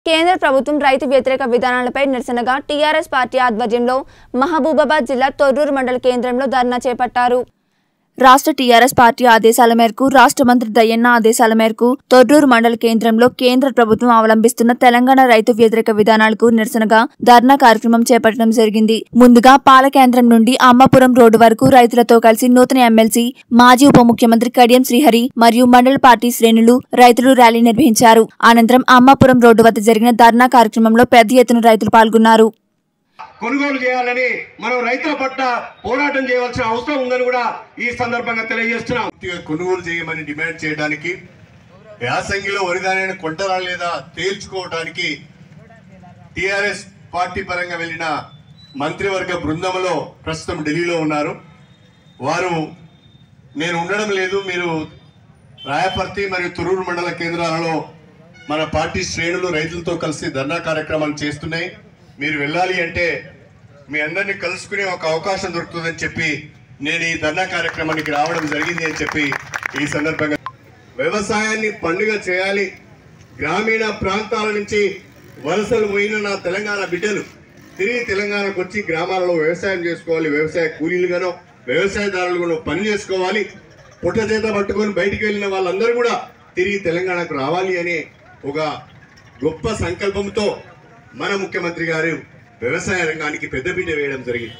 కేంద్ర ప్రభుత్వం రైతు వ్యతిరేక విధానాలపై నిరసనగా టీఆర్ఎస్ పార్టీ ఆధ్వర్యంలో మహబూబాబాద్ జిల్లా తొర్రూరు మండల కేంద్రంలో ధర్నా చేపట్టారు రాష్ట్ర టీఆర్ఎస్ పార్టీ ఆదేశాల మేరకు రాష్ట్ర మంత్రి దయ్యన్న ఆదేశాల మేరకు తొర్రూరు మండల కేంద్రంలో కేంద్ర ప్రభుత్వం అవలంబిస్తున్న తెలంగాణ రైతు వ్యతిరేక విధానాలకు నిరసనగా ధర్నా కార్యక్రమం చేపట్టడం జరిగింది ముందుగా పాల కేంద్రం నుండి అమ్మాపురం రోడ్డు వరకు రైతులతో కలిసి నూతన ఎమ్మెల్సీ మాజీ ఉప ముఖ్యమంత్రి కడియం శ్రీహరి మరియు మండల పార్టీ శ్రేణులు రైతులు ర్యాలీ నిర్వహించారు అనంతరం అమ్మాపురం రోడ్డు వద్ద జరిగిన ధర్నా కార్యక్రమంలో పెద్ద ఎత్తున రైతులు పాల్గొన్నారు కొనుగోలు చేయాలని మనం రైతుల పట్ల పోరాటం చేయవలసిన అవసరం ఉందని కూడా ఈ సందర్భంగా తెలియజేస్తున్నాం పూర్తిగా కొనుగోలు చేయమని డిమాండ్ చేయడానికి యాసంగిలో వరిధాన్యాన్ని కొంటరా లేదా తేల్చుకోవడానికి టిఆర్ఎస్ పార్టీ పరంగా వెళ్ళిన మంత్రివర్గ బృందంలో ప్రస్తుతం ఢిల్లీలో ఉన్నారు వారు నేను ఉండడం లేదు మీరు రాయపర్తి మరియు తురూరు మండల కేంద్రాలలో మన పార్టీ శ్రేణులు రైతులతో కలిసి ధర్నా కార్యక్రమాలు చేస్తున్నాయి మీరు వెళ్ళాలి అంటే మీ అందరినీ కలుసుకునే ఒక అవకాశం దొరుకుతుందని చెప్పి నేను ఈ ధర్నా కార్యక్రమానికి రావడం జరిగింది అని చెప్పి ఈ సందర్భంగా వ్యవసాయాన్ని పండుగ చేయాలి గ్రామీణ ప్రాంతాల నుంచి వలసలు పోయిన నా తెలంగాణ బిడ్డలు తిరిగి తెలంగాణకు వచ్చి గ్రామాలలో వ్యవసాయం చేసుకోవాలి వ్యవసాయ కూలీలుగానో వ్యవసాయదారులుగానో పని చేసుకోవాలి పుట్ట చేత పట్టుకొని బయటికి వెళ్ళిన వాళ్ళందరూ కూడా తిరిగి తెలంగాణకు రావాలి అనే ఒక గొప్ప సంకల్పంతో మన ముఖ్యమంత్రి గారు వ్యవసాయ రంగానికి పెద్దపీట వేయడం జరిగింది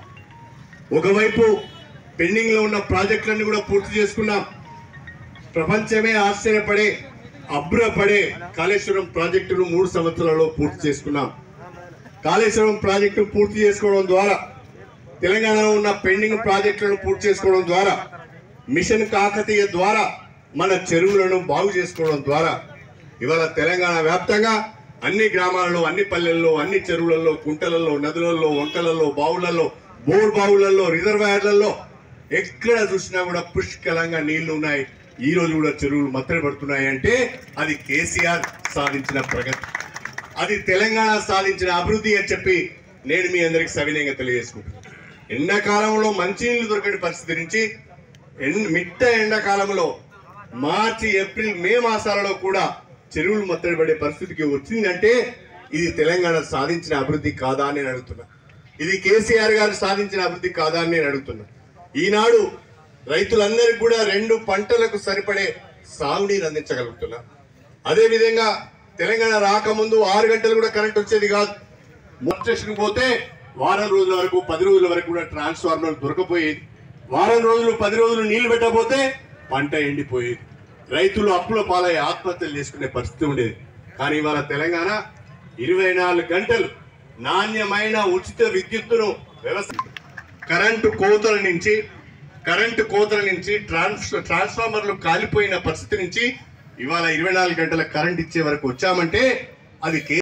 ఒకవైపు పెండింగ్ లో ఉన్న ప్రాజెక్టులన్నీ కూడా పూర్తి చేసుకున్నాం ప్రపంచమే ఆశ్చర్యపడే అభ్రపడే కాళేశ్వరం ప్రాజెక్టును మూడు సంవత్సరాల్లో పూర్తి చేసుకున్నాం కాళేశ్వరం ప్రాజెక్టు పూర్తి చేసుకోవడం ద్వారా తెలంగాణలో ఉన్న పెండింగ్ ప్రాజెక్టులను పూర్తి చేసుకోవడం ద్వారా మిషన్ కాకతీయ ద్వారా మన చెరువులను బాగు చేసుకోవడం ద్వారా ఇవాళ తెలంగాణ వ్యాప్తంగా అన్ని గ్రామాలలో అన్ని పల్లెల్లో అన్ని చెరువులలో కుంటలలో నదులలో వంకలలో బావులలో బోర్ బావులలో రిజర్వాయర్లలో ఎక్కడ చూసినా కూడా పుష్కలంగా నీళ్లు ఉన్నాయి ఈ రోజు కూడా చెరువులు మత్తడి పడుతున్నాయి అంటే అది కేసీఆర్ సాధించిన ప్రగతి అది తెలంగాణ సాధించిన అభివృద్ధి అని చెప్పి నేను మీ అందరికి సవినయంగా తెలియజేసుకుంటున్నాను ఎండాకాలంలో మంచినీళ్ళు దొరకని పరిస్థితి నుంచి ఎన్- మిట్ట ఎండాకాలంలో మార్చి ఏప్రిల్ మే మాసాలలో కూడా చెరువులు మత్తడి పడే పరిస్థితికి వచ్చిందంటే ఇది తెలంగాణ సాధించిన అభివృద్ధి కాదా అని నేను అడుగుతున్నా ఇది కేసీఆర్ గారు సాధించిన అభివృద్ధి కాదా అని నేను అడుగుతున్నా ఈనాడు రైతులందరికీ కూడా రెండు పంటలకు సరిపడే సాగునీరు అందించగలుగుతున్నా అదే విధంగా తెలంగాణ రాకముందు ఆరు గంటలు కూడా కరెంట్ వచ్చేది కాదు మూడు స్టేషన్ పోతే వారం రోజుల వరకు పది రోజుల వరకు కూడా ట్రాన్స్ఫార్మర్ దొరకపోయేది వారం రోజులు పది రోజులు నీళ్లు పెట్టకపోతే పంట ఎండిపోయేది రైతులు అప్పుల పాలై ఆత్మహత్యలు చేసుకునే పరిస్థితి ఉండేది కానీ ఇవాళ తెలంగాణ ఇరవై నాలుగు గంటలు నాణ్యమైన ఉచిత విద్యుత్తును వ్యవస్థ కరెంటు కోతల నుంచి కరెంటు కోతల నుంచి ట్రాన్స్ ట్రాన్స్ఫార్మర్లు కాలిపోయిన పరిస్థితి నుంచి ఇవాళ ఇరవై నాలుగు గంటల కరెంట్ ఇచ్చే వరకు వచ్చామంటే అది కే